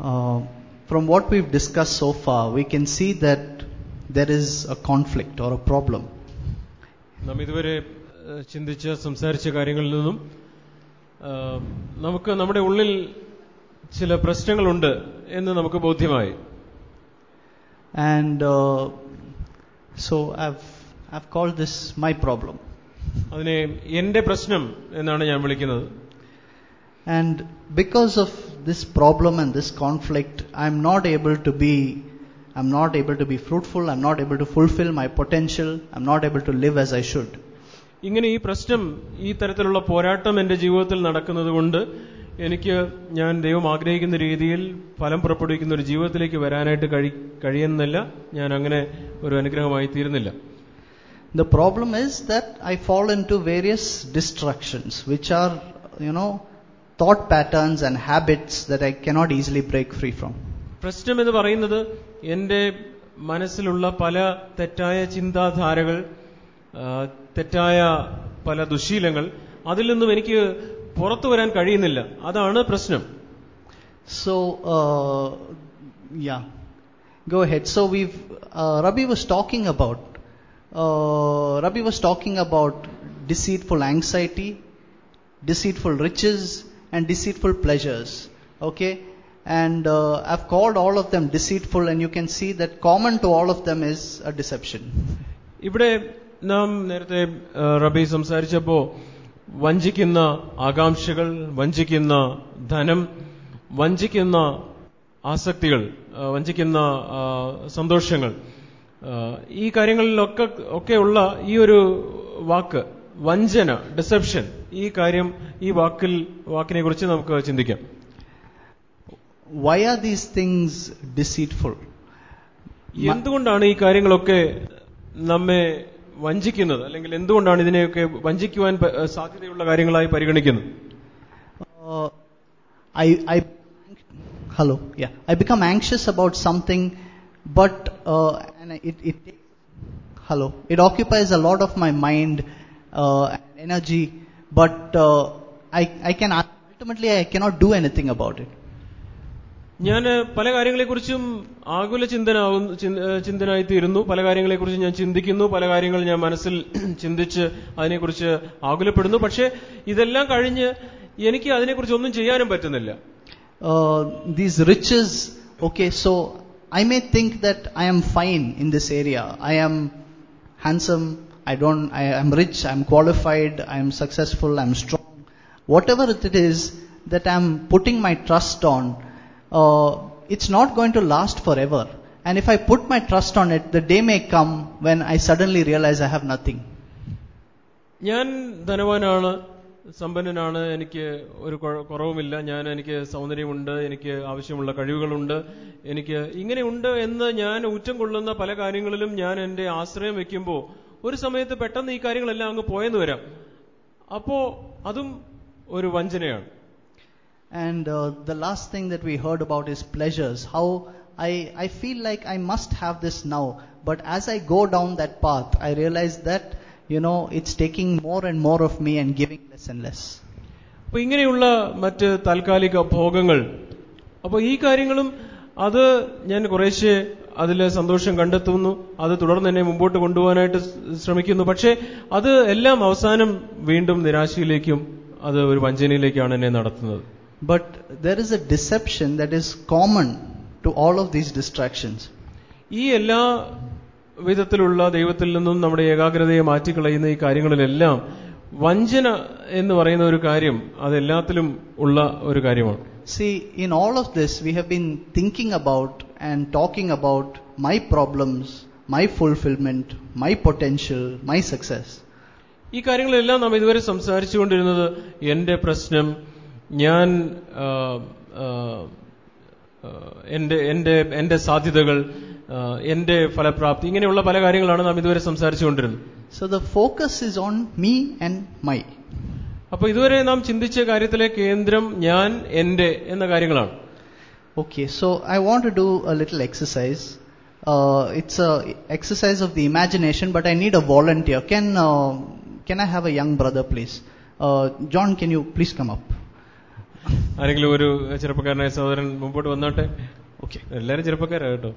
Uh, from what we've discussed so far, we can see that there is a conflict or a problem. നാം ഇതുവരെ ഏഹ്, ചിന്തിച്ച സംസാരിച്ച കാര്യങ്ങളിൽ നിന്നും ഏഹ്, നമുക്ക് നമ്മുടെ ഉള്ളിൽ ചില പ്രശ്നങ്ങളുണ്ട് എന്ന് നമുക്ക് ബോധ്യമായി And uh, so I've, I've called this my problem. അതിനെ എന്റെ പ്രശ്നം എന്നാണ് ഞാൻ വിളിക്കുന്നത് And because of this problem and this conflict, I'm not able to be, I'm not able to be fruitful, I'm not able to fulfill my potential, I'm not able to live as I should. ഇങ്ങനെ ഈ പ്രശ്നം ഈ തരത്തിലുള്ള പോരാട്ടം എന്റെ ജീവിതത്തിൽ നടക്കുന്നത് കൊണ്ട് എനിക്ക് ഞാൻ ദൈവം ആഗ്രഹിക്കുന്ന രീതിയിൽ ഫലം പുറപ്പെടുവിക്കുന്ന ഒരു ജീവിതത്തിലേക്ക് വരാനായിട്ട് കഴി കഴിയുന്നില്ല ഞാൻ അങ്ങനെ ഒരു അനുഗ്രഹമായി തീരുന്നില്ല The problem is that I fall into various distractions, which are, you know, thought patterns and habits that I cannot easily break free from. പ്രശ്നം എന്ന് പറയുന്നത് എന്റെ മനസ്സിലുള്ള പല തെറ്റായ ചിന്താധാരകൾ ആ, തെറ്റായ പല ദുശീലങ്ങൾ അതിൽ നിന്നും എനിക്ക് പുറത്തു വരാൻ കഴിയുന്നില്ല അതാണ് പ്രശ്നം So, uh, yeah, go ahead. So we've, uh, Rabi was talking about, uh, Rabi was talking about deceitful anxiety, deceitful riches, and deceitful pleasures. Okay? And uh, I've called all of them deceitful, and you can see that common to all of them is a deception. ഇവിടെ നാം നേരത്തെ ആ, റബി സംസാരിച്ചപ്പോ വഞ്ചിക്കുന്ന ആകാംക്ഷകൾ വഞ്ചിക്കുന്ന ധനം വഞ്ചിക്കുന്ന ആസക്തികൾ ആ, വഞ്ചിക്കുന്ന ആ, സന്തോഷങ്ങൾ ആ, ഈ കാര്യങ്ങളിലൊക്കെ ഒക്കെയുള്ള ഈ ഒരു വാക്ക് വഞ്ചന ഡിസെപ്ഷൻ ഈ കാര്യം ഈ വാക്കിൽ വാക്കിനെ കുറിച്ച് നമുക്ക് ചിന്തിക്കാം Why are these things deceitful? എന്തുകൊണ്ടാണ് ഈ കാര്യങ്ങളൊക്കെ നമ്മെ വഞ്ചിക്കുന്നത് അല്ലെങ്കിൽ എന്തുകൊണ്ടാണ് ഇതിനെയൊക്കെ വഞ്ചിക്കുവാൻ പ- സാധ്യതയുള്ള കാര്യങ്ങളായി പരിഗണിക്കുന്നത് Uh, I, I, hello, yeah, I become anxious about something, but uh, and it, it, hello, it occupies a lot of my mind uh, and energy, but uh, I, I can ultimately I cannot do anything about it. ഞാൻ പല കാര്യങ്ങളെക്കുറിച്ചും ആകുല ചിന്തനാവും ചിന്തനായി തീരുന്നു പല കാര്യങ്ങളെക്കുറിച്ച് ഞാൻ ചിന്തിക്കുന്നു പല കാര്യങ്ങൾ ഞാൻ മനസ്സിൽ ചിന്തിച്ച് അതിനെക്കുറിച്ച് ആകുലപ്പെടുന്നു പക്ഷേ ഇതെല്ലാം കഴിഞ്ഞ് എനിക്ക് അതിനെക്കുറിച്ച് ഒന്നും ചെയ്യാനും പറ്റുന്നില്ല Uh, these riches, okay, so I may think that I am fine in this area. I am handsome, I don't, I am rich, I am qualified, I am successful, I am strong. Whatever it is that I am putting my trust on, uh, it's not going to last forever. And if I put my trust on it, the day may come when I suddenly realize I have nothing. ഞാൻ ധനവാനാണ് സമ്പന്നനാണ് എനിക്ക് ഒരു കുഴ- കുറവുമില്ല ഞാൻ എനിക്ക് സൗന്ദര്യമുണ്ട് എനിക്ക് ആവശ്യമുള്ള കഴിവുകളുണ്ട് എനിക്ക് ഇങ്ങനെയുണ്ട് എന്ന് ഞാൻ ഊറ്റം കൊള്ളുന്ന പല കാര്യങ്ങളിലും ഞാൻ എൻ്റെ ആശ്രയം വെക്കുമ്പോൾ ഒരു സമയത്ത് പെട്ടെന്ന് ഈ കാര്യങ്ങളെല്ലാം അങ്ങ് പോയെന്ന് വരാം അപ്പോ അതും ഒരു വഞ്ചനയാണ് And uh, the last thing that we heard about is pleasures. How I, I feel like I must have this now. But as I go down that path, I realize that, you know, it's taking more and more of me and giving less and less. അപ്പൊ ഇങ്ങനെയുള്ള മറ്റ് താൽക്കാലിക ഭോഗങ്ങൾ അപ്പൊ ഈ കാര്യങ്ങളും അത് ഞാൻ കുറേശ്ശെ അതിൽ സന്തോഷം കണ്ടെത്തുന്നു അത് തുടർന്ന് എന്നെ മുമ്പോട്ട് കൊണ്ടുപോകാനായിട്ട് ശ്രമിക്കുന്നു പക്ഷേ അത് എല്ലാം അവസാനം വീണ്ടും നിരാശയിലേക്കും അത് ഒരു വഞ്ചനയിലേക്കാണ് എന്നെ നടത്തുന്നത് But there is a deception that is common to all of these distractions. ഈ എല്ലാ വിധത്തിലുള്ള ദൈവത്തിൽ നിന്നും നമ്മുടെ ഏകാഗ്രതയെ മാറ്റിക്കളയുന്ന ഈ കാര്യങ്ങളിലെല്ലാം വഞ്ചന എന്ന് പറയുന്ന ഒരു കാര്യം അതെല്ലാത്തിലും ഉള്ള ഒരു കാര്യമാണ് See, in all of this, we have been thinking about and talking about my problems, my fulfillment, my potential, my success. ഈ കാര്യങ്ങളെല്ലാം നാം ഇതുവരെ സംസാരിച്ചുകൊണ്ടിരുന്നത് എന്റെ പ്രശ്നം ഞാൻ ആ, ആ, ആ, എന്റെ എന്റെ എന്റെ സാധ്യതകൾ ആ, എന്റെ ഫലപ്രാപ്തി ഇങ്ങനെയുള്ള പല കാര്യങ്ങളാണ് നാം ഇതുവരെ സംസാരിച്ചുകൊണ്ടിരുന്നത് So the focus is on me and my. അപ്പൊ ഇതുവരെ നാം ചിന്തിച്ച കാര്യത്തിലെ കേന്ദ്രം ഞാൻ എന്റെ എന്ന കാര്യങ്ങളാണ് Okay, so I want to do a little exercise. Uh, it's a exercise of the imagination, but I need a volunteer. Can uh, can I have a young brother, please? Uh, John, can you please come up? ആരെങ്കിലും ഒരു ചെറുപ്പക്കാരനായ സഹോദരൻ മുമ്പോട്ട് വന്നോട്ടെ Okay. എല്ലാരും ചെറുപ്പക്കാരാ കേട്ടോ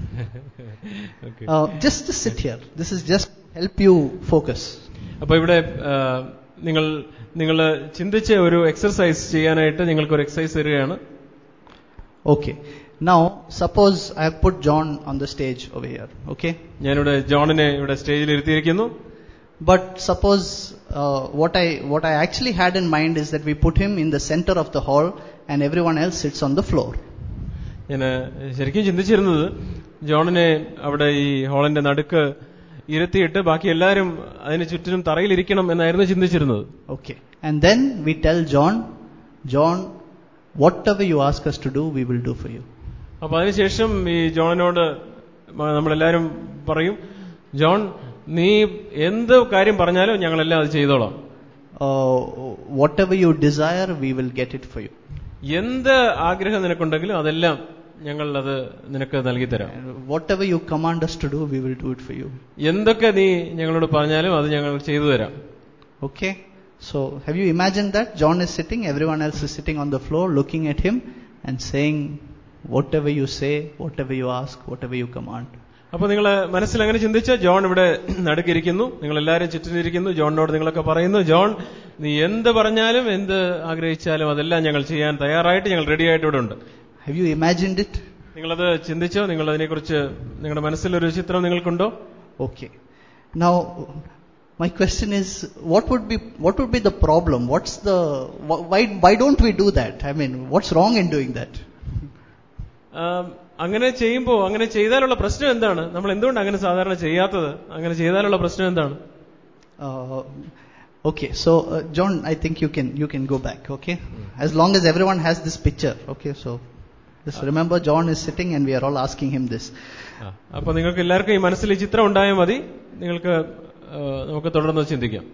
okay Uh, just to sit here. This is just to help you focus. അപ്പൊ ഇവിടെ ആ, നിങ്ങൾ നിങ്ങൾ ചിന്തിച്ച ഒരു എക്സർസൈസ് ചെയ്യാനായിട്ട് നിങ്ങൾക്ക് ഒരു എക്സസൈസ് തരികയാണ് Okay. Now, suppose I have put John on the stage over here. Okay. ഞാനിവിടെ ജോണിനെ ഇവിടെ സ്റ്റേജിൽ ഇരുത്തിയിരിക്കുന്നു But suppose uh, what I what I actually had in mind is that we put him in the center of the hall and everyone else sits on the floor. ഞാൻ ശരിക്കും ചിന്തിച്ചിരുന്നത് ജോണിനെ അവിടെ ഈ ഹാളിന്റെ നടുക്ക് ഇരുത്തിയിട്ട് ബാക്കി എല്ലാവരും അതിന് ചുറ്റിനും തറയിലിരിക്കണം എന്നായിരുന്നു ചിന്തിച്ചിരുന്നത് Okay. And then we tell John, John, whatever you ask us to do, we will do for you. അപ്പൊ അതിനുശേഷം ഈ ജോണിനോട് മ- നമ്മളെല്ലാരും പറയും ജോൺ നീ എന്ത് കാര്യം പറഞ്ഞാലും ഞങ്ങളെല്ലാം അത് ചെയ്തോളാം Uh, whatever you desire, we will get it for you. എന്ത് ആഗ്രഹം നിനക്കുണ്ടെങ്കിലും അതെല്ലാം ഞങ്ങൾ അത് നിനക്ക് നൽകി തരാം And whatever you command us to do, we will do it for you. എന്തൊക്കെ നീ ഞങ്ങളോട് പറഞ്ഞാലും അത് ഞങ്ങൾ ചെയ്തു തരാം Okay? So, have you imagined that? John is sitting, everyone else is sitting on the floor looking at him and saying, whatever you say, whatever you ask, whatever you command. അപ്പൊ നിങ്ങൾ മനസ്സിൽ അങ്ങനെ ചിന്തിച്ച ജോൺ ഇവിടെ നടുക്കിരിക്കുന്നു നിങ്ങൾ എല്ലാവരും ചുറ്റിനിരിക്കുന്നു ജോണിനോട് നിങ്ങളൊക്കെ പറയുന്നു ജോൺ നീ എന്ത് പറഞ്ഞാലും എന്ത് ആഗ്രഹിച്ചാലും അതെല്ലാം ഞങ്ങൾ ചെയ്യാൻ തയ്യാറായിട്ട് ഞങ്ങൾ റെഡി ആയിട്ട് ഇവിടെ ഉണ്ട് Have you imagined it? നിങ്ങളത് ചിന്തിച്ചോ നിങ്ങൾ അതിനെക്കുറിച്ച് നിങ്ങളുടെ മനസ്സിലൊരു ചിത്രം നിങ്ങൾക്കുണ്ടോ Okay. Now, my question is, what would be what would be the problem? What's the wh- why why don't we do that? I mean, what's wrong in doing that? ആം, അങ്ങനെ ചെയ്യുമ്പോൾ അങ്ങനെ ചെയ്താലുള്ള പ്രശ്നം എന്താണ് നമ്മൾ എന്തുകൊണ്ട് അങ്ങനെ സാധാരണ ചെയ്യാത്തത് അങ്ങനെ ചെയ്താലുള്ള പ്രശ്നം എന്താണ് Uh, okay, so uh, John, I think you can you can go back. Okay, as long as everyone has this picture. Okay, so just remember, John is sitting and we are all asking him this. ആ, അപ്പൊ നിങ്ങൾക്ക് എല്ലാവർക്കും ഈ മനസ്സിൽ ഈ ചിത്രം ഉണ്ടായാൽ മതി നിങ്ങൾക്ക് ആ, നമുക്ക് തുടർന്ന് ചിന്തിക്കാം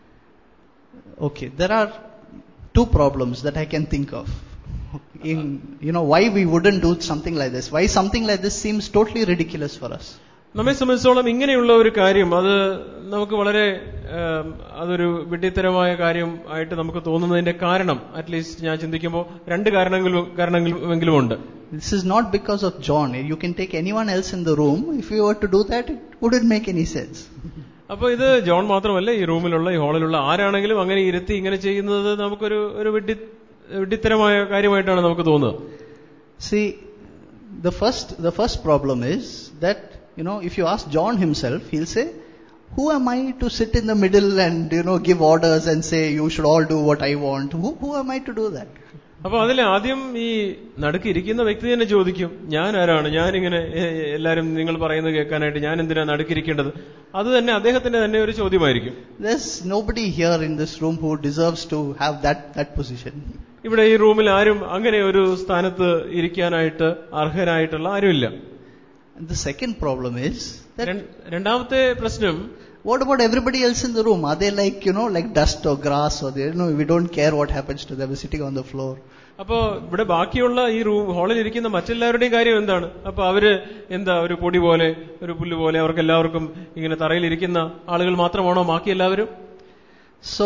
Okay, there are two problems that I can think of. In you know why we wouldn't do something like this? Why something like this seems totally ridiculous for us? നമ്മെ സംബന്ധിച്ചോളം ഇങ്ങനെയുള്ള ഒരു കാര്യം അത് നമുക്ക് വളരെ ആം, അതൊരു വിഡ്ഢിത്തരമായ കാര്യം ആയിട്ട് നമുക്ക് തോന്നുന്നതിന്റെ കാരണം അറ്റ്ലീസ്റ്റ് ഞാൻ ചിന്തിക്കുമ്പോൾ രണ്ട് കാരണങ്ങളും കാരണമെങ്കിലും ഉണ്ട് This is not because of John. You can take anyone else in the room. If you were to do that, it wouldn't make any sense. അപ്പൊ ഇത് ജോൺ മാത്രമല്ല ഈ റൂമിലുള്ള ഈ ഹാളിലുള്ള ആരാണെങ്കിലും അങ്ങനെ ഇരുത്തി ഇങ്ങനെ ചെയ്യുന്നത് നമുക്കൊരു ഒരു വിഡ്ഢി വിഡ്ഢിത്തരമായ കാര്യമായിട്ടാണ് നമുക്ക് തോന്നുക See, the first, the first problem is that, you know, if you ask John himself, he'll say, who am I to sit in the middle and, you know, give orders and say, you should all do what I want? Who, who am I to do that? അപ്പൊ അതിൽ ആദ്യം ഈ നടുക്ക് ഇരിക്കുന്ന വ്യക്തി തന്നെ ചോദിക്കും ഞാൻ ആരാണ് ഞാനിങ്ങനെ എ- എ- എല്ലാരും നിങ്ങൾ പറയുന്നത് കേൾക്കാനായിട്ട് ഞാൻ എന്തിനാ നടുക്കിരിക്കേണ്ടത് അത് തന്നെ അദ്ദേഹത്തിന്റെ തന്നെ ഒരു ചോദ്യമായിരിക്കും There's nobody here in this room who deserves to have that, that position. ഇവിടെ ഈ റൂമിൽ ആരും അങ്ങനെ ഒരു സ്ഥാനത്ത് ഇരിക്കാനായിട്ട് അർഹനായിട്ടുള്ള ആരുമില്ല And the second problem is that, രൺ- രണ്ടാമത്തെ പ്രശ്നം what about everybody else in the room? Are they like, you know, like dust or grass or they, you know, we don't care what happens to them sitting on the floor? അപ്പോ ഇവിടെ ബാക്കിയുള്ള ഈ room ഹാളിൽ ഇരിക്കുന്ന മറ്റെല്ലാവരുടെയും കാര്യം എന്താണ് അപ്പൊ അവര് എന്താ ഒരു പൊടി പോലെ ഒരു പുല്ല് പോലെ അവർക്ക് എല്ലാവർക്കും ഇങ്ങനെ തറയിൽ ഇരിക്കുന്ന ആളുകൾ മാത്രമാണോ ബാക്കി എല്ലാവരും So,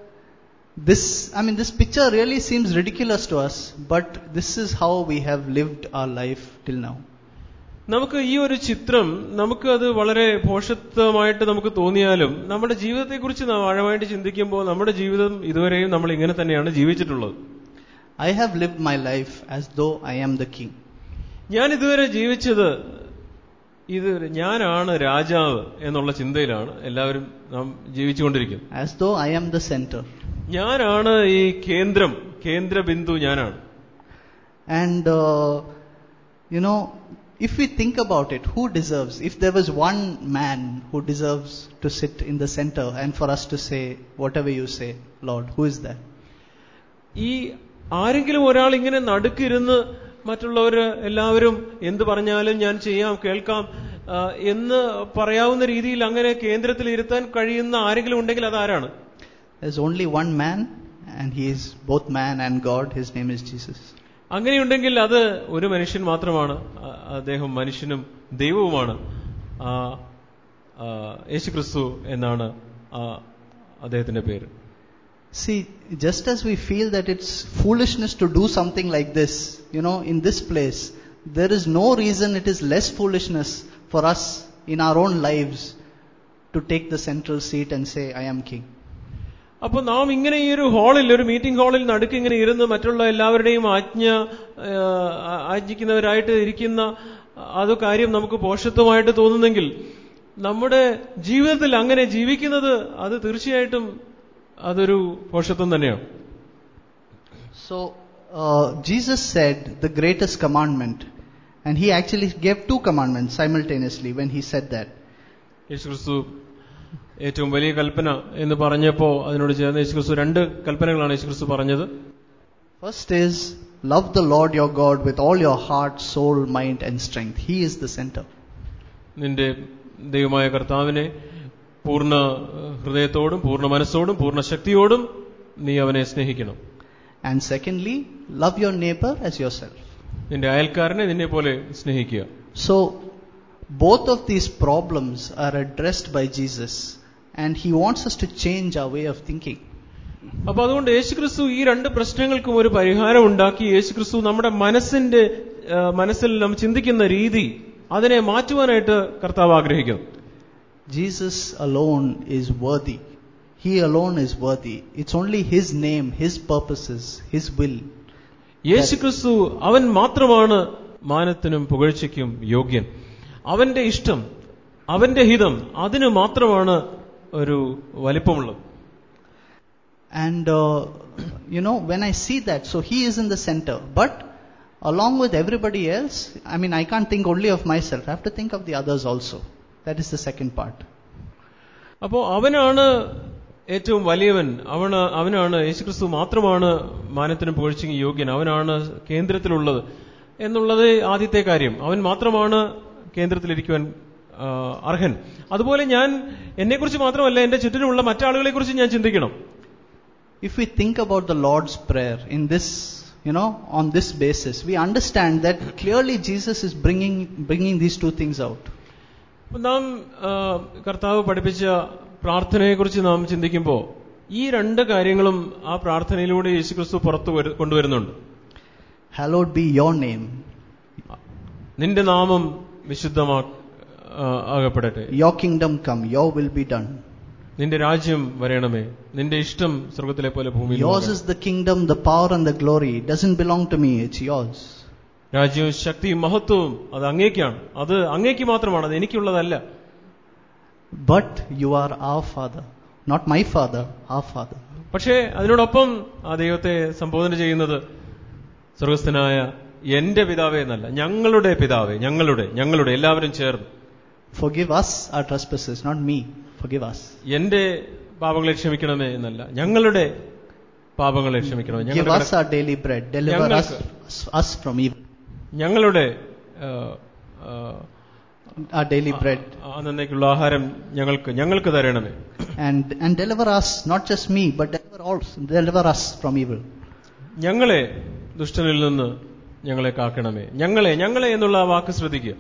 this, I mean, this picture really seems ridiculous to us, but this is how we have lived our life till now. നമുക്ക് ഈ ഒരു ചിത്രം നമുക്ക് അത് വളരെ പോഷത്വമായിട്ട് നമുക്ക് തോന്നിയാലും നമ്മുടെ ജീവിതത്തെക്കുറിച്ച് നാം ആഴമായിട്ട് ചിന്തിക്കുമ്പോൾ നമ്മുടെ ജീവിതം ഇതുവരെയും നമ്മൾ ഇങ്ങനെ തന്നെയാണ് ജീവിച്ചിട്ടുള്ളത് I have lived my life as though I am the king. ഞാൻ ഇതുവരെ ജീവിച്ചത് ഇത് ഞാനാണ് രാജാവ് എന്നുള്ള ചിന്തയിലാണ് എല്ലാവരും നാം ജീവിച്ചുകൊണ്ടിരിക്കുന്നത് As though I am the center. ഞാനാണ് ഈ കേന്ദ്രം കേന്ദ്ര ബിന്ദു ഞാനാണ് And, uh, you know, if we think about it, who deserves, if there was one man who deserves to sit in the center and for us to say, whatever you say, Lord, who is that? ഈ ആരെങ്കിലും ഒരാൾ ഇങ്ങനെ നടുക്കിരുന്ന് മറ്റുള്ളവര് എല്ലാവരും എന്ത് പറഞ്ഞാലും ഞാൻ ചെയ്യാം കേൾക്കാം ആ, എന്ന് പറയാവുന്ന രീതിയിൽ അങ്ങനെ കേന്ദ്രത്തിൽ ഇരുത്താൻ കഴിയുന്ന ആരെങ്കിലും ഉണ്ടെങ്കിൽ അതാരാണ് There's only one man, and he is both man and God. His name is Jesus. അങ്ങനെയുണ്ടെങ്കിൽ അത് ഒരു മനുഷ്യൻ മാത്രമാണ് ആ, അദ്ദേഹം മനുഷ്യനും ദൈവവുമാണ് ആ, ആ, യേശുക്രിസ്തു എന്നാണ് ആ, അദ്ദേഹത്തിന്റെ പേര് See, just as we feel that it's foolishness to do something like this, you know, in this place, there is no reason it is less foolishness for us in our own lives to take the central seat and say, I am king. അപ്പൊ നാം ഇങ്ങനെ ഈ ഒരു ഹാളിൽ ഒരു meeting ഹാളിൽ നടുക്ക് ഇങ്ങനെ ഇരുന്ന് മറ്റുള്ള എല്ലാവരുടെയും ആജ്ഞ ആ, ആജ്ഞിക്കുന്നവരായിട്ട് ഇരിക്കുന്ന അത് കാര്യം നമുക്ക് പോഷത്വമായിട്ട് തോന്നുന്നെങ്കിൽ നമ്മുടെ ജീവിതത്തിൽ അങ്ങനെ ജീവിക്കുന്നത് അത് തീർച്ചയായിട്ടും അതൊരു പോഷത്വം തന്നെയാണ് So, uh, Jesus said the greatest commandment, and he actually gave two commandments simultaneously when he said that. യേശുക്രിസ്തു ഏറ്റവും വലിയ കൽപ്പന എന്ന് പറഞ്ഞപ്പോ അതിനോട് ചേർന്ന് യേശുക്രിസ്തു രണ്ട് കൽപ്പനകളാണ് യേശുക്രിസ്തു പറഞ്ഞത് First is love the Lord your God with all your heart, soul, mind, and strength. He is the center. നിന്റെ ദൈവമായ കർത്താവിനെ പൂർണ്ണ ഏഹ്, ഹൃദയത്തോടും പൂർണ്ണ മനസ്സോടും പൂർണ്ണ ശക്തിയോടും നീ അവനെ സ്നേഹിക്കണം And secondly, love your neighbor as yourself. നിന്റെ അയൽക്കാരനെ നിന്നെ പോലെ സ്നേഹിക്കുക So, both of these problems are addressed by Jesus, and he wants us to change our way of thinking. അപ്പൊ അതുകൊണ്ട് യേശുക്രിസ്തു ഈ രണ്ട് പ്രശ്നങ്ങൾക്കും ഒരു പരിഹാരം ഉണ്ടാക്കി യേശുക്രിസ്തു നമ്മുടെ മനസ്സിന്റെ ഏഹ്, മനസ്സിൽ നാം ചിന്തിക്കുന്ന രീതി അതിനെ മാറ്റുവാനായിട്ട് കർത്താവ് ആഗ്രഹിക്കുന്നു Jesus alone is worthy. He alone is worthy. It's only His name, His purposes, His will. യേശുക്രിസ്തു അവൻ മാത്രമാണ് മാനത്തിനും പുകഴ്ചയ്ക്കും യോഗ്യൻ അവന്റെ ഇഷ്ടം അവന്റെ ഹിതം അതിന് മാത്രമാണ് ഒരു വലിപ്പമുള്ളത് And, uh, you know, when I see that, so He is in the center. But along with everybody else, I mean, I can't think only of myself. I have to think of the others also. That is the second part. അപ്പോ അവനാണ് ഏറ്റവും വലിയവൻ അവന് അവനാണ് യേശുക്രിസ്തു മാത്രമാണ് മാനത്തിനും പുകഴ്ചയ്ക്കും യോഗ്യൻ അവനാണ് കേന്ദ്രത്തിലുള്ളത് എന്നുള്ളത് ആദ്യത്തെ കാര്യം അവൻ മാത്രമാണ് കേന്ദ്രത്തിലിരിക്കുവാൻ ആ, അർഹൻ അതുപോലെ ഞാൻ എന്നെക്കുറിച്ച് മാത്രമല്ല എന്റെ ചുറ്റിനുമുള്ള മറ്റാളുകളെ കുറിച്ച് ഞാൻ ചിന്തിക്കണം If we think about the Lord's Prayer in this, you know, on this basis, we understand that clearly Jesus is bringing, bringing these two things out. അപ്പൊ നാം ആ, കർത്താവ് പഠിപ്പിച്ച പ്രാർത്ഥനയെക്കുറിച്ച് നാം ചിന്തിക്കുമ്പോൾ ഈ രണ്ട് കാര്യങ്ങളും ആ പ്രാർത്ഥനയിലൂടെ യേശുക്രിസ്തു പുറത്തു വരു- കൊണ്ടുവരുന്നുണ്ട് Hallowed be your name. നിന്റെ നാമം വിശുദ്ധമാ ആ, ആകപ്പെടട്ടെ Your kingdom come. Your will be done. നിന്റെ രാജ്യം വരയണമേ നിന്റെ ഇഷ്ടം സ്വർഗത്തിലെ പോലെ ഭൂമിയിൽ Yours is the kingdom, the power and the glory. It doesn't belong to me. It's yours. രാജ്യവും ശക്തിയും മഹത്വവും അത് അങ്ങേക്കാണ് അത് അങ്ങേക്ക് മാത്രമാണ് അത് എനിക്കുള്ളതല്ല But you are our Father. Not my Father, our Father. പക്ഷേ അതിനോടൊപ്പം ആ ദൈവത്തെ സംബോധന ചെയ്യുന്നത് സ്വർഗസ്ഥനായ എന്റെ പിതാവേ എന്നല്ല ഞങ്ങളുടെ പിതാവേ ഞങ്ങളുടെ ഞങ്ങളുടെ എല്ലാവരും ചേർന്ന് Forgive us our trespasses, not me. Forgive us. എന്റെ പാപങ്ങളെ ക്ഷമിക്കണമേ എന്നല്ല ഞങ്ങളുടെ പാപങ്ങളെ ക്ഷമിക്കണമേ Give ഞങ്ങളുടെ us our daily bread. Deliver us, us from evil. ഞങ്ങളുടെ ആ, ആ, Our daily bread. അന്നേക്കുള്ള ആഹാരം ഞങ്ങൾക്ക് ഞങ്ങൾക്ക് തരണമേ And, and deliver us, not just me, but deliver, all, deliver us from evil. ഞങ്ങളെ ദുഷ്ടനിൽ നിന്ന് ഞങ്ങളെ കാക്കണമേ ഞങ്ങളെ ഞങ്ങളെ എന്നുള്ള ആ വാക്ക് ശ്രദ്ധിക്കുക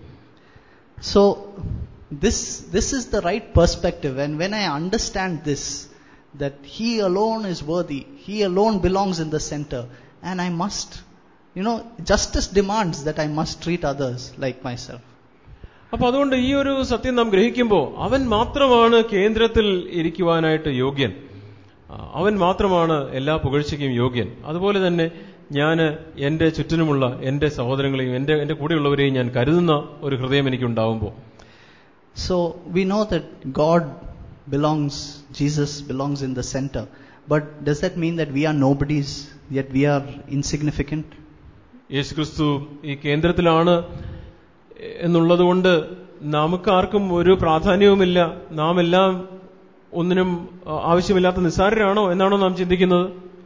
So, this, this is the right perspective. And when I understand this, that He alone is worthy, He alone belongs in the center, and I must, you know, justice demands that I must treat others like myself. അപ്പൊ അതുകൊണ്ട് ഈ ഒരു സത്യം നാം ഗ്രഹിക്കുമ്പോൾ അവൻ മാത്രമാണ് കേന്ദ്രത്തിൽ ഇരിക്കുവാനായിട്ട് യോഗ്യൻ ആ, അവൻ മാത്രമാണ് എല്ലാ പുകഴ്ചയ്ക്കും യോഗ്യൻ അതുപോലെ തന്നെ ഞാൻ എന്റെ ചുറ്റിനുമുള്ള എന്റെ സഹോദരങ്ങളെയും എന്റെ എന്റെ കൂടെയുള്ളവരെയും ഞാൻ കരുതുന്ന ഒരു ഹൃദയം എനിക്കുണ്ടാവുമ്പോൾ So, we know that God belongs, Jesus belongs in the center. But does that mean that we are nobodies, yet we are insignificant? യേശുക്രിസ്തു ഈ കേന്ദ്രത്തിലാണ് എന്നുള്ളതുകൊണ്ട് നമുക്ക് ആർക്കും ഒരു പ്രാധാന്യവുമില്ല നാം എല്ലാം ഒന്നിനും ആ, ആവശ്യമില്ലാത്ത നിസ്സാരരാണോ എന്നാണോ നാം ചിന്തിക്കുന്നത്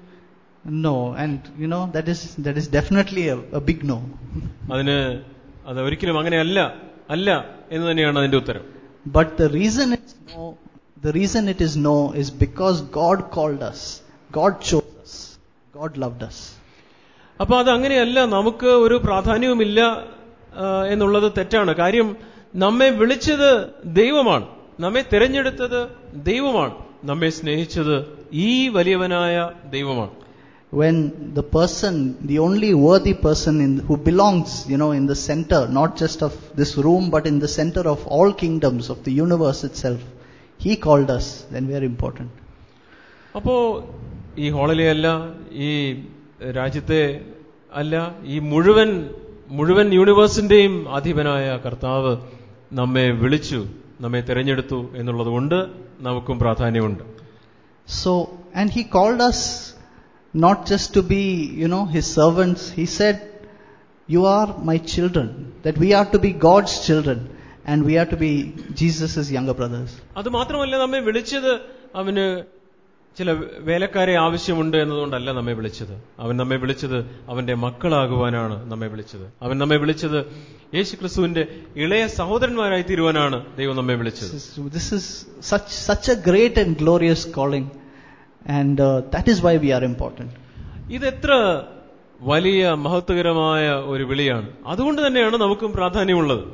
No, and you know, that is, that is definitely a, a big no. അതിന് അത് ഒരിക്കലും അങ്ങനെയല്ല അല്ല എന്ന് തന്നെയാണ് അതിന്റെ ഉത്തരം But the reason it's no, the reason it is no is because God called us. God chose us. God loved us. അപ്പൊ അത് അങ്ങനെയല്ല നമുക്ക് ഒരു പ്രാധാന്യവുമില്ല ആ, എന്നുള്ളത് തെറ്റാണ് കാര്യം നമ്മെ വിളിച്ചത് ദൈവമാണ് നമ്മെ തിരഞ്ഞെടുത്തത് ദൈവമാണ് നമ്മെ സ്നേഹിച്ചത് ഈ വലിയവനായ ദൈവമാണ് When the person, the only worthy person in, who belongs, you know, in the center, not just of this room, but in the center of all kingdoms, of the universe itself, he called us, then we are important. അപ്പോ ഈ ഹോളിലെ അല്ല ഈ രാജ്യത്തെ അല്ല ഈ മുഴുവൻ മുഴുവൻ യൂണിവേഴ്സിന്റെയും അധിപനായ കർത്താവ് നമ്മെ വിളിച്ചു നമ്മെ തിരഞ്ഞെടുത്തു എന്നുള്ളത് കൊണ്ട് നമുക്കും പ്രാധാന്യമുണ്ട് So, and he called us not just to be, you know, his servants. He said, You are my children. That we are to be God's children. And we are to be Jesus' younger brothers. അത് മാത്രമല്ല നമ്മെ വിളിച്ചത് അവന് ചില വേലക്കാരെ ആവശ്യമുണ്ട് എന്നതുകൊണ്ടല്ല നമ്മെ വിളിച്ചത് അവൻ നമ്മെ വിളിച്ചത് അവന്റെ മക്കളാകുവാനാണ് നമ്മെ വിളിച്ചത് അവൻ നമ്മെ വിളിച്ചത് യേശു ക്രിസ്തുവിന്റെ ഇളയ സഹോദരന്മാരായി തീരുവാനാണ് ദൈവം നമ്മെ വിളിച്ചത് This is, this is such, such a great and glorious calling. And uh, that is why we are important. ഇതെത്ര വലിയ മഹത്വകരമായ ഒരു വിളിയാണ് അതുകൊണ്ട് തന്നെയാണ് നമുക്കും പ്രാധാന്യമുള്ളത്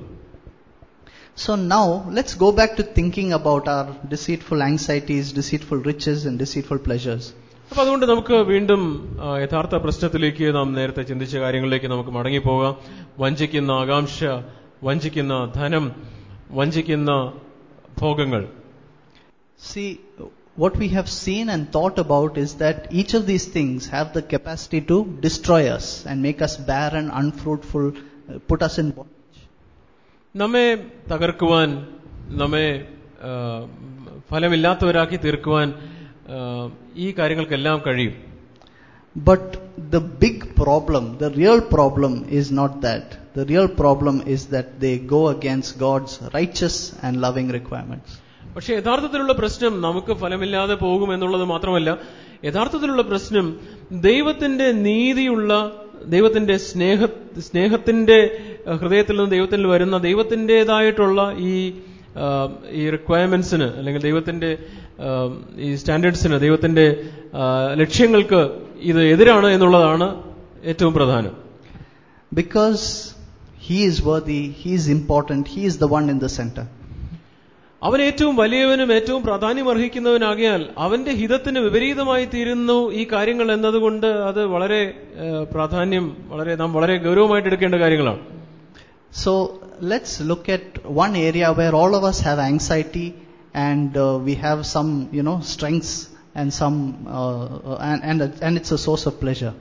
So now, let's go back to thinking about our deceitful anxieties, deceitful riches, and deceitful pleasures. അപ്പൊ അതുകൊണ്ട് നമുക്ക് വീണ്ടും ആ, യഥാർത്ഥ പ്രശ്നത്തിലേക്ക് നാം നേരത്തെ ചിന്തിച്ച കാര്യങ്ങളിലേക്ക് നമുക്ക് മടങ്ങിപ്പോകാം വഞ്ചിക്കുന്ന ആകാംക്ഷ വഞ്ചിക്കുന്ന ധനം വഞ്ചിക്കുന്ന ഭോഗങ്ങൾ See, what we have seen and thought about is that each of these things have the capacity to destroy us and make us barren, unfruitful, uh, put us in bondage. നമ്മെ തകർക്കുവാൻ നമ്മെ ആ, ഫലമില്ലാത്തവരാക്കി തീർക്കുവാൻ ആ, ഈ കാര്യങ്ങൾക്കെല്ലാം കഴിയും But the big problem, the real problem is not that. The real problem is that they go against God's righteous and loving requirements. പക്ഷെ യഥാർത്ഥത്തിലുള്ള പ്രശ്നം നമുക്ക് ഫലമില്ലാതെ പോകും എന്നുള്ളത് മാത്രമല്ല യഥാർത്ഥത്തിലുള്ള പ്രശ്നം ദൈവത്തിന്റെ നീതിയുള്ള ദൈവത്തിന്റെ സ്നേഹ സ്നേഹത്തിന്റെ അഹ്, ഹൃദയത്തിൽ നിന്ന് ദൈവത്തിൽ വരുന്ന ദൈവത്തിൻ്റെതായിട്ടുള്ള ഈ ആ, ഈ റിക്വയർമെന്റ്സിന് അല്ലെങ്കിൽ ദൈവത്തിന്റെ ആ, ഈ സ്റ്റാൻഡേർഡ്സിന് ദൈവത്തിന്റെ ആ, ലക്ഷ്യങ്ങൾക്ക് ഇത് എതിരാണ് എന്നുള്ളതാണ് ഏറ്റവും പ്രധാനം Because He is worthy, He is important, He is the one in the center. അവൻ ഏറ്റവും വലിയവനും ഏറ്റവും പ്രാധാന്യം അർഹിക്കുന്നവനാകിയാൽ അവന്റെ ഹിതത്തിന് വിപരീതമായി തീരുന്നു ഈ കാര്യങ്ങൾ എന്നതുകൊണ്ട് അത് വളരെ ഏഹ്, പ്രാധാന്യം വളരെ നാം വളരെ ഗൗരവമായിട്ട് എടുക്കേണ്ട കാര്യങ്ങളാണ് So let's look at one area where all of us have anxiety and uh, we have some, you know, strengths and some, uh, and, and, and it's a source of pleasure.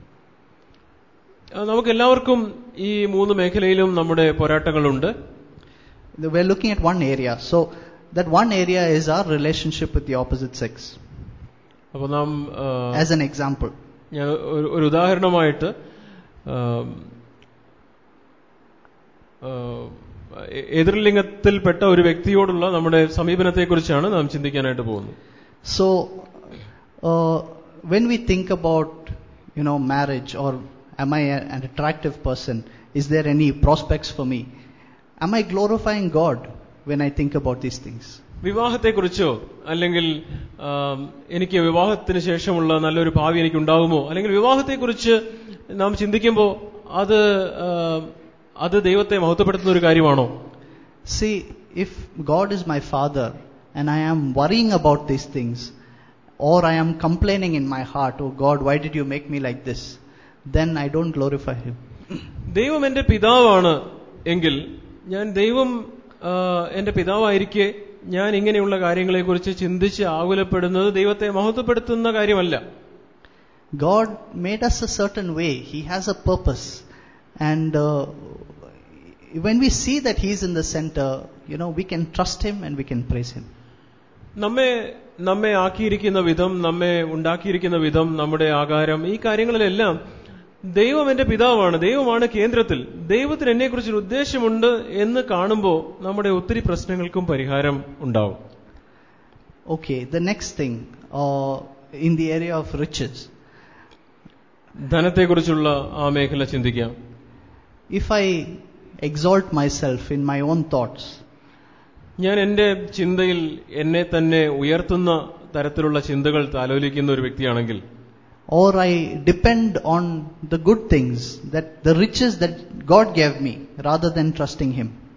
ഏഹ്, നമുക്ക് എല്ലാവർക്കും ഈ മൂന്ന് മേഖലയിലും നമ്മുടെ പോരാട്ടങ്ങളുണ്ട് We're looking at one area. So that one area is our relationship with the opposite sex. അപ്പോൾ നാം ഏഹ്, As an example. ഞാൻ ഒരു- ഒരു ഉദാഹരണമായിട്ട് ഏഹ്, ഏഹ്, എ- എതിർലിംഗത്തിൽപ്പെട്ട ഒരു വ്യക്തിയോടുള്ള നമ്മുടെ സമീപനത്തെക്കുറിച്ചാണ് നാം ചിന്തിക്കാനായിട്ട് പോകുന്നത് So, uh, when we think about, you know, marriage or am I a- an attractive person? Is there any prospects for me? Am I glorifying God when I think about these things? വിവാഹത്തെക്കുറിച്ചോ അല്ലെങ്കിൽ ആം, എനിക്ക് വിവാഹത്തിന് ശേഷമുള്ള നല്ലൊരു ഭാവി എനിക്ക് ഉണ്ടാകുമോ അല്ലെങ്കിൽ വിവാഹത്തെക്കുറിച്ച് നാം ചിന്തിക്കുമ്പോൾ അത് ആം, അത് ദൈവത്തെ മഹത്വപ്പെടുത്തുന്ന ഒരു കാര്യമാണോ See, if God is my father and I am worrying about these things, or I am complaining in my heart, oh God, why did you make me like this? Then I don't glorify Him. ദൈവം എന്റെ പിതാവാണ് എങ്കിൽ ഞാൻ ദൈവം ആ, എന്റെ പിതാവായിരിക്കെ ഞാൻ ഇങ്ങനെയുള്ള കാര്യങ്ങളെക്കുറിച്ച് ചിന്തിച്ച് ആകുലപ്പെടുന്നത് ദൈവത്തെ മഹത്വപ്പെടുത്തുന്ന കാര്യമല്ല God made us a certain way. He has a purpose. And uh, when we see that He is in the center, you know, we can trust Him and we can praise Him. നമ്മെ നമ്മെ ആക്കിയിരിക്കുന്ന വിധം നമ്മെ ഉണ്ടാക്കിയിരിക്കുന്ന വിധം നമ്മുടെ ആകാരം ഈ കാര്യങ്ങളിലെല്ലാം ദൈവം എന്റെ പിതാവാണ് ദൈവമാണ് കേന്ദ്രത്തിൽ ദൈവത്തിന് എന്നെക്കുറിച്ച് ഒരു ഉദ്ദേശമുണ്ട് എന്ന് കാണുമ്പോൾ നമ്മുടെ ഒത്തിരി പ്രശ്നങ്ങൾക്കും പരിഹാരം ഉണ്ടാവും Okay, the next thing, uh, in the area of riches. ധനത്തെക്കുറിച്ചുള്ള ആ മേഖല ചിന്തിക്കാം If I exalt myself in my own thoughts, ഞാൻ എന്റെ ചിന്തയിൽ എന്നെ തന്നെ ഉയർത്തുന്ന തരത്തിലുള്ള ചിന്തകൾ താലോലിക്കുന്ന ഒരു വ്യക്തിയാണെങ്കിൽ or I depend on the good things, that the riches that God gave me, rather than trusting Him.